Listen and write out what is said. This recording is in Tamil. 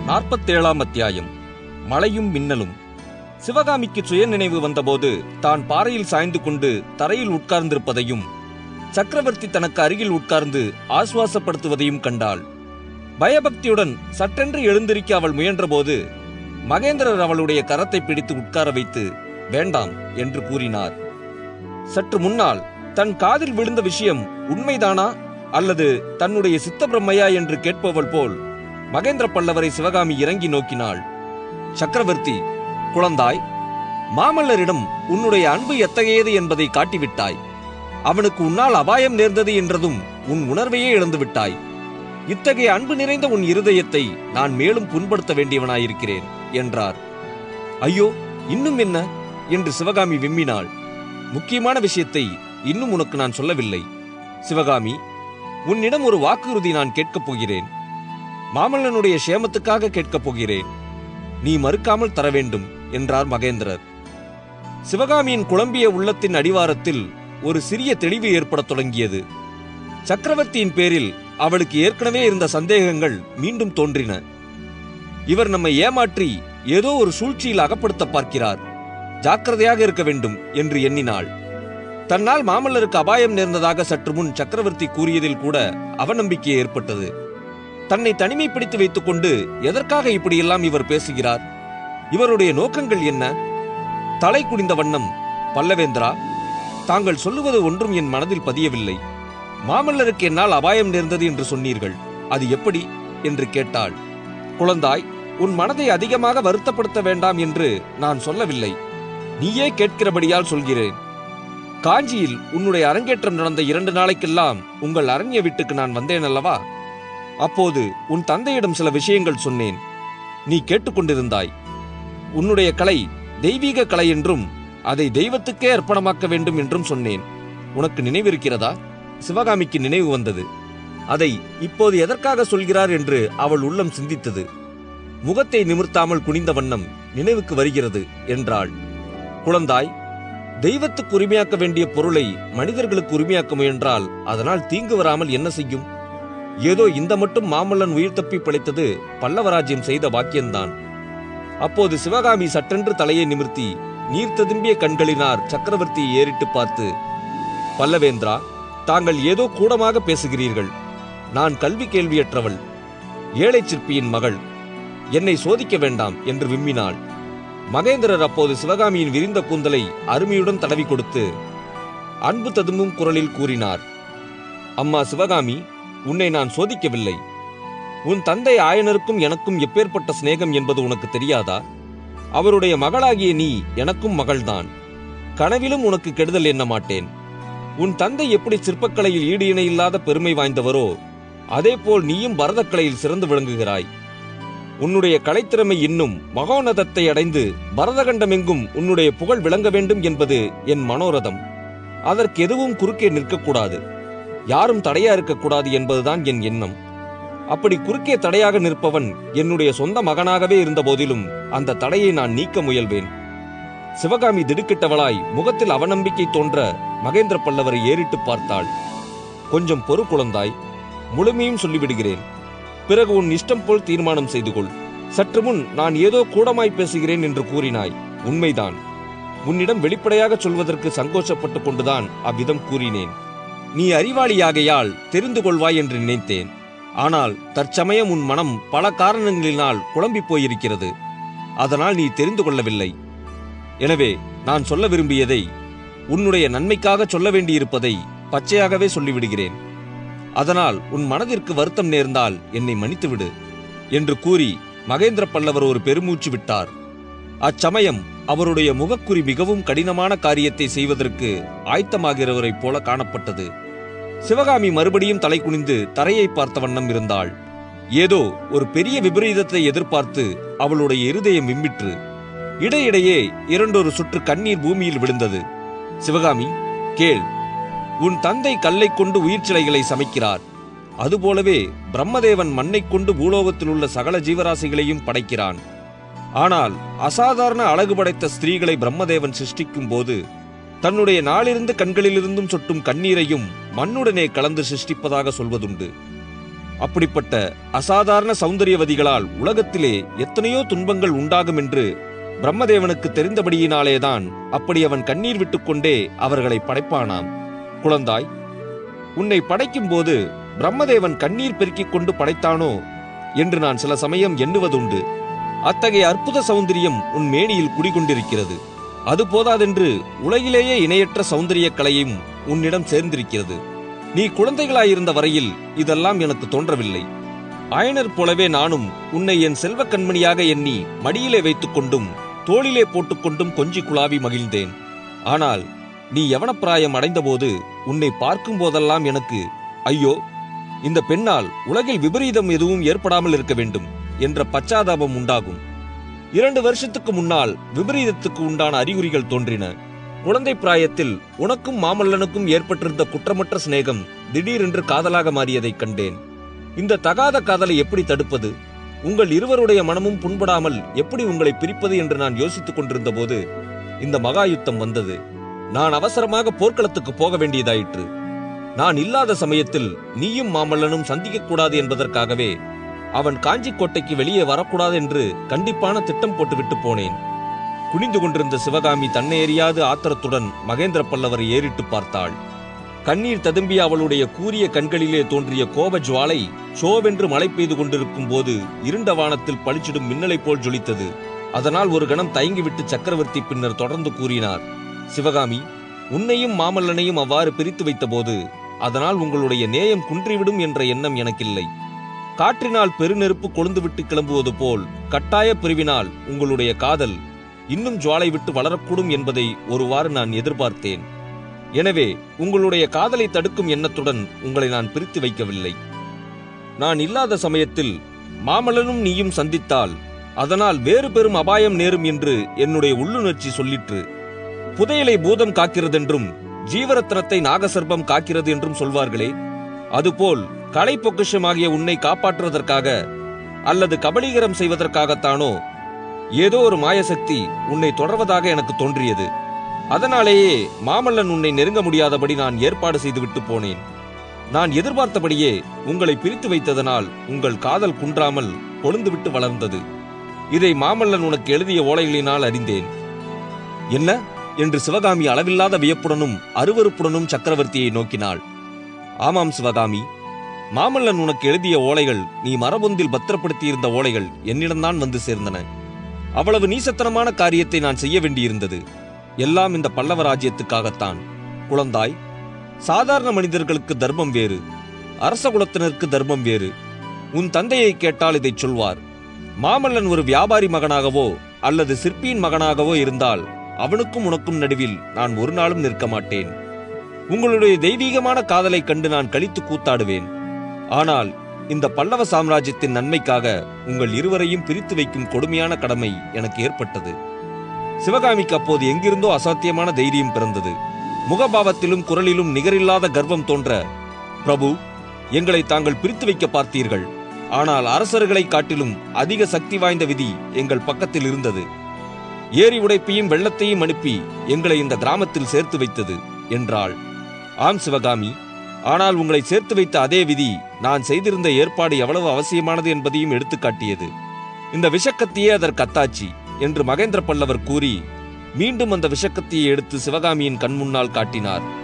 நாற்பத்தேழாம் அத்தியாயம் மழையும் மின்னலும் சிவகாமிக்கு சுயநினைவு வந்தபோது தான் பாறையில் சாய்ந்து கொண்டு தரையில் உட்கார்ந்திருப்பதையும் சக்கரவர்த்தி தனக்கு அருகில் உட்கார்ந்து ஆசுவாசப்படுத்துவதையும் கண்டாள் பயபக்தியுடன் சட்டென்று எழுந்திருக்க அவள் முயன்றபோது மகேந்திரர் அவளுடைய கரத்தை பிடித்து உட்கார வைத்து வேண்டாம் என்று கூறினார் சற்று முன்னால் தன் காதில் விழுந்த விஷயம் உண்மைதானா அல்லது தன்னுடைய சித்த பிரம்மையா என்று கேட்பவள் போல் மகேந்திர பல்லவரை சிவகாமி இறங்கி நோக்கினாள் சக்கரவர்த்தி குழந்தாய் மாமல்லரிடம் உன்னுடைய அன்பு எத்தகையது என்பதை காட்டிவிட்டாய் அவனுக்கு உன்னால் அபாயம் நேர்ந்தது என்றதும் உன் உணர்வையே இழந்து விட்டாய் இத்தகைய அன்பு நிறைந்த உன் இருதயத்தை நான் மேலும் புண்படுத்த வேண்டியவனாயிருக்கிறேன் என்றார் ஐயோ இன்னும் என்ன என்று சிவகாமி விம்மினாள் முக்கியமான விஷயத்தை இன்னும் உனக்கு நான் சொல்லவில்லை சிவகாமி உன்னிடம் ஒரு வாக்குறுதி நான் கேட்கப் போகிறேன் மாமல்லனுடைய சேமத்துக்காக கேட்கப் போகிறேன் நீ மறுக்காமல் தர வேண்டும் என்றார் மகேந்திரர் சிவகாமியின் குழம்பிய உள்ளத்தின் அடிவாரத்தில் ஒரு சிறிய தெளிவு ஏற்படத் தொடங்கியது சக்கரவர்த்தியின் பேரில் அவளுக்கு ஏற்கனவே இருந்த சந்தேகங்கள் மீண்டும் தோன்றின இவர் நம்மை ஏமாற்றி ஏதோ ஒரு சூழ்ச்சியில் அகப்படுத்த பார்க்கிறார் ஜாக்கிரதையாக இருக்க வேண்டும் என்று எண்ணினாள் தன்னால் மாமல்லருக்கு அபாயம் நேர்ந்ததாக சற்று முன் சக்கரவர்த்தி கூறியதில் கூட அவநம்பிக்கை ஏற்பட்டது தன்னை தனிமைப்படுத்தி வைத்துக் கொண்டு எதற்காக இப்படியெல்லாம் இவர் பேசுகிறார் இவருடைய நோக்கங்கள் என்ன தலை குனிந்த வண்ணம் பல்லவேந்திரா தாங்கள் சொல்லுவது ஒன்றும் என் மனதில் பதியவில்லை மாமல்லருக்கு என்னால் அபாயம் நேர்ந்தது என்று சொன்னீர்கள் அது எப்படி என்று கேட்டாள் குழந்தாய் உன் மனதை அதிகமாக வருத்தப்படுத்த வேண்டாம் என்று நான் சொல்லவில்லை நீயே கேட்கிறபடியால் சொல்கிறேன் காஞ்சியில் உன்னுடைய அரங்கேற்றம் நடந்த இரண்டு நாளைக்கெல்லாம் உங்கள் அரண்ய வீட்டுக்கு நான் வந்தேன் அல்லவா அப்போது உன் தந்தையிடம் சில விஷயங்கள் சொன்னேன் நீ கேட்டுக்கொண்டிருந்தாய் உன்னுடைய கலை தெய்வீக கலை என்றும் அதை தெய்வத்துக்கே அர்ப்பணமாக்க வேண்டும் என்றும் சொன்னேன் உனக்கு நினைவிருக்கிறதா சிவகாமிக்கு நினைவு வந்தது அதை இப்போது எதற்காக சொல்கிறார் என்று அவள் உள்ளம் சிந்தித்தது முகத்தை நிமிர்த்தாமல் குனிந்த வண்ணம் நினைவுக்கு வருகிறது என்றாள் குழந்தாய் தெய்வத்துக்கு உரிமையாக்க வேண்டிய பொருளை மனிதர்களுக்கு உரிமையாக்க முயன்றால் அதனால் தீங்கு வராமல் என்ன செய்யும் ஏதோ இந்த மட்டும் மாமல்லன் உயிர் தப்பி பிழைத்தது பல்லவராஜ்யம் செய்த வாக்கியம்தான் அப்போது சிவகாமி சட்டென்று தலையை நிமிர்த்தி நீர் ததும்பிய கண்களினார் சக்கரவர்த்தியை ஏறிட்டு பார்த்து பல்லவேந்திரா தாங்கள் ஏதோ கூடமாக பேசுகிறீர்கள் நான் கல்வி கேள்வியற்றவள் ஏழை சிற்பியின் மகள் என்னை சோதிக்க வேண்டாம் என்று விம்மினாள் மகேந்திரர் அப்போது சிவகாமியின் விரிந்த கூந்தலை அருமையுடன் தடவி கொடுத்து அன்பு ததும்பும் குரலில் கூறினார் அம்மா சிவகாமி உன்னை நான் சோதிக்கவில்லை உன் தந்தை ஆயனருக்கும் எனக்கும் எப்பேற்பட்ட சிநேகம் என்பது உனக்கு தெரியாதா அவருடைய மகளாகிய நீ எனக்கும் மகள்தான் கனவிலும் உனக்கு கெடுதல் எண்ண மாட்டேன் உன் தந்தை எப்படி சிற்பக்கலையில் ஈடு இணையில்லாத பெருமை வாய்ந்தவரோ அதேபோல் நீயும் பரதக்கலையில் சிறந்து விளங்குகிறாய் உன்னுடைய கலைத்திறமை இன்னும் மகோனதத்தை அடைந்து பரதகண்டமெங்கும் உன்னுடைய புகழ் விளங்க வேண்டும் என்பது என் மனோரதம் அதற்கு எதுவும் குறுக்கே நிற்கக்கூடாது யாரும் தடையா இருக்கக்கூடாது என்பதுதான் என் எண்ணம் அப்படி குறுக்கே தடையாக நிற்பவன் என்னுடைய சொந்த மகனாகவே இருந்த போதிலும் அந்த தடையை நான் நீக்க முயல்வேன் சிவகாமி திடுக்கிட்டவளாய் முகத்தில் அவநம்பிக்கை தோன்ற மகேந்திர பல்லவரை ஏறிட்டு பார்த்தாள் கொஞ்சம் பொறு குழந்தாய் முழுமையும் சொல்லிவிடுகிறேன் பிறகு உன் இஷ்டம் போல் தீர்மானம் செய்து கொள் சற்று முன் நான் ஏதோ கூடமாய் பேசுகிறேன் என்று கூறினாய் உண்மைதான் உன்னிடம் வெளிப்படையாக சொல்வதற்கு சங்கோச்சப்பட்டுக் கொண்டுதான் அவ்விதம் கூறினேன் நீ அறிவாளியாகையால் தெரிந்து கொள்வாய் என்று நினைத்தேன் ஆனால் தற்சமயம் உன் மனம் பல காரணங்களினால் குழம்பிப் போயிருக்கிறது அதனால் நீ தெரிந்து கொள்ளவில்லை எனவே நான் சொல்ல விரும்பியதை உன்னுடைய நன்மைக்காக சொல்ல வேண்டியிருப்பதை பச்சையாகவே சொல்லிவிடுகிறேன் அதனால் உன் மனதிற்கு வருத்தம் நேர்ந்தால் என்னை மன்னித்துவிடு என்று கூறி மகேந்திர பல்லவர் ஒரு பெருமூச்சு விட்டார் அச்சமயம் அவருடைய முகக்குறி மிகவும் கடினமான காரியத்தை செய்வதற்கு ஆயத்தமாகிறவரைப் போல காணப்பட்டது சிவகாமி மறுபடியும் தலை குனிந்து தரையை பார்த்த வண்ணம் இருந்தாள் ஏதோ ஒரு பெரிய விபரீதத்தை எதிர்பார்த்து அவளுடைய இருதயம் விம்மிற்று இடையிடையே இரண்டொரு சுற்று கண்ணீர் பூமியில் விழுந்தது சிவகாமி கேள் உன் தந்தை கல்லை கொண்டு உயிர் சிலைகளை சமைக்கிறார் அதுபோலவே பிரம்மதேவன் மண்ணைக் கொண்டு பூலோகத்தில் உள்ள சகல ஜீவராசிகளையும் படைக்கிறான் ஆனால் அசாதாரண அழகு படைத்த ஸ்திரீகளை பிரம்மதேவன் சிருஷ்டிக்கும் போது தன்னுடைய நாளிருந்து கண்களிலிருந்தும் சொட்டும் கண்ணீரையும் மண்ணுடனே கலந்து சிருஷ்டிப்பதாக சொல்வதுண்டு அப்படிப்பட்ட அசாதாரண சௌந்தரியவதிகளால் உலகத்திலே எத்தனையோ துன்பங்கள் உண்டாகும் என்று பிரம்மதேவனுக்கு தெரிந்தபடியினாலேதான் அப்படி அவன் கண்ணீர் விட்டுக்கொண்டே அவர்களை படைப்பானாம் குழந்தாய் உன்னை படைக்கும்போது பிரம்மதேவன் கண்ணீர் பெருக்கிக் கொண்டு படைத்தானோ என்று நான் சில சமயம் எண்ணுவதுண்டு அத்தகைய அற்புத சௌந்தரியம் உன் மேனியில் குடிகொண்டிருக்கிறது அது போதாதென்று உலகிலேயே இணையற்ற சௌந்தரிய கலையும் உன்னிடம் சேர்ந்திருக்கிறது நீ குழந்தைகளாயிருந்த வரையில் இதெல்லாம் எனக்கு தோன்றவில்லை ஆயனர் போலவே நானும் உன்னை என் செல்வ கண்மணியாக எண்ணி மடியிலே வைத்துக் கொண்டும் தோளிலே போட்டுக்கொண்டும் கொஞ்சி குழாவி மகிழ்ந்தேன் ஆனால் நீ யவனப்பிராயம் அடைந்தபோது உன்னை பார்க்கும் போதெல்லாம் எனக்கு ஐயோ இந்த பெண்ணால் உலகில் விபரீதம் எதுவும் ஏற்படாமல் இருக்க வேண்டும் என்ற பச்சாதாபம் உண்டாகும் இரண்டு வருஷத்துக்கு முன்னால் விபரீதத்துக்கு உண்டான அறிகுறிகள் தோன்றின குழந்தை பிராயத்தில் உனக்கும் மாமல்லனுக்கும் ஏற்பட்டிருந்த குற்றமற்ற சிநேகம் திடீரென்று காதலாக மாறியதைக் கண்டேன் இந்த தகாத காதலை எப்படி தடுப்பது உங்கள் இருவருடைய மனமும் புண்படாமல் எப்படி உங்களை பிரிப்பது என்று நான் யோசித்துக் கொண்டிருந்த போது இந்த மகா யுத்தம் வந்தது நான் அவசரமாக போர்க்களத்துக்கு போக வேண்டியதாயிற்று நான் இல்லாத சமயத்தில் நீயும் மாமல்லனும் சந்திக்கக் கூடாது என்பதற்காகவே அவன் காஞ்சி கோட்டைக்கு வெளியே வரக்கூடாது என்று கண்டிப்பான திட்டம் போட்டுவிட்டு போனேன் குனிந்து கொண்டிருந்த சிவகாமி தன்னை எறியாது ஆத்திரத்துடன் மகேந்திர பல்லவரை ஏறிட்டு பார்த்தாள் கண்ணீர் ததும்பிய அவளுடைய கூரிய கண்களிலே தோன்றிய கோப ஜுவாலை சோவென்று மழை பெய்து கொண்டிருக்கும் போது இருண்ட வானத்தில் பளிச்சிடும் மின்னலைப் போல் ஜொலித்தது அதனால் ஒரு கணம் தயங்கிவிட்டு சக்கரவர்த்தி பின்னர் தொடர்ந்து கூறினார் சிவகாமி உன்னையும் மாமல்லனையும் அவ்வாறு பிரித்து வைத்தபோது அதனால் உங்களுடைய நேயம் குன்றிவிடும் என்ற எண்ணம் எனக்கில்லை காற்றினால் பெருநெருப்பு கொழுந்துவிட்டு கிளம்புவது போல் கட்டாய பிரிவினால் உங்களுடைய காதல் இன்னும் ஜுவாலை விட்டு வளரக்கூடும் என்பதை ஒருவாறு நான் எதிர்பார்த்தேன் எனவே உங்களுடைய காதலை தடுக்கும் எண்ணத்துடன் உங்களை நான் பிரித்து வைக்கவில்லை நான் இல்லாத சமயத்தில் மாமல்லனும் நீயும் சந்தித்தால் அதனால் வேறு பெரும் அபாயம் நேரும் என்று என்னுடைய உள்ளுணர்ச்சி சொல்லிற்று புதையலை பூதம் காக்கிறதென்றும் ஜீவரத்னத்தை நாகசர்ப்பம் காக்கிறது என்றும் சொல்வார்களே அதுபோல் கலை பொக்கிஷமாகிய உன்னை காப்பாற்றுவதற்காக அல்லது கபலீகரம் செய்வதற்காகத்தானோ ஏதோ ஒரு மாயசக்தி உன்னை தொடர்வதாக எனக்கு தோன்றியது அதனாலேயே மாமல்லன் உன்னை நெருங்க முடியாதபடி நான் ஏற்பாடு செய்துவிட்டு போனேன் நான் எதிர்பார்த்தபடியே உங்களை பிரித்து வைத்ததனால் உங்கள் காதல் குன்றாமல் கொழுந்துவிட்டு வளர்ந்தது இதை மாமல்லன் உனக்கு எழுதிய ஓலைகளினால் அறிந்தேன் என்ன என்று சிவகாமி அளவில்லாத வியப்புடனும் அருவருப்புடனும் சக்கரவர்த்தியை நோக்கினாள் ஆமாம் சிவகாமி மாமல்லன் உனக்கு எழுதிய ஓலைகள் நீ மரபொந்தில் பத்திரப்படுத்தியிருந்த ஓலைகள் என்னிடம்தான் வந்து சேர்ந்தன அவ்வளவு நீசத்தனமான காரியத்தை நான் செய்ய வேண்டியிருந்தது எல்லாம் இந்த பல்லவ ராஜ்யத்துக்காகத்தான் குழந்தாய் சாதாரண மனிதர்களுக்கு தர்மம் வேறு அரச குலத்தினருக்கு தர்மம் வேறு உன் தந்தையை கேட்டால் இதைச் சொல்வார் மாமல்லன் ஒரு வியாபாரி மகனாகவோ அல்லது சிற்பியின் மகனாகவோ இருந்தால் அவனுக்கும் உனக்கும் நடுவில் நான் ஒரு நாளும் நிற்க மாட்டேன் உங்களுடைய தெய்வீகமான காதலைக் கண்டு நான் கழித்து கூத்தாடுவேன் ஆனால் இந்த பல்லவ சாம்ராஜ்யத்தின் நன்மைக்காக உங்கள் இருவரையும் பிரித்து வைக்கும் கொடுமையான கடமை எனக்கு ஏற்பட்டது சிவகாமிக்கு அப்போது எங்கிருந்தோ அசாத்தியமான தைரியம் பிறந்தது முகபாவத்திலும் குரலிலும் நிகரில்லாத கர்வம் தோன்ற பிரபு எங்களை தாங்கள் பிரித்து வைக்க பார்த்தீர்கள் ஆனால் அரசர்களைக் காட்டிலும் அதிக சக்தி வாய்ந்த விதி எங்கள் பக்கத்தில் இருந்தது ஏரி உடைப்பையும் வெள்ளத்தையும் அனுப்பி எங்களை இந்த கிராமத்தில் சேர்த்து வைத்தது என்றாள் ஆம் சிவகாமி ஆனால் உங்களை சேர்த்து வைத்த அதே விதி நான் செய்திருந்த ஏற்பாடு எவ்வளவு அவசியமானது என்பதையும் எடுத்துக்காட்டியது இந்த விஷக்கத்தியே அதற்கு அத்தாட்சி என்று மகேந்திர பல்லவர் கூறி மீண்டும் அந்த விஷக்கத்தியை எடுத்து சிவகாமியின் கண் முன்னால் காட்டினார்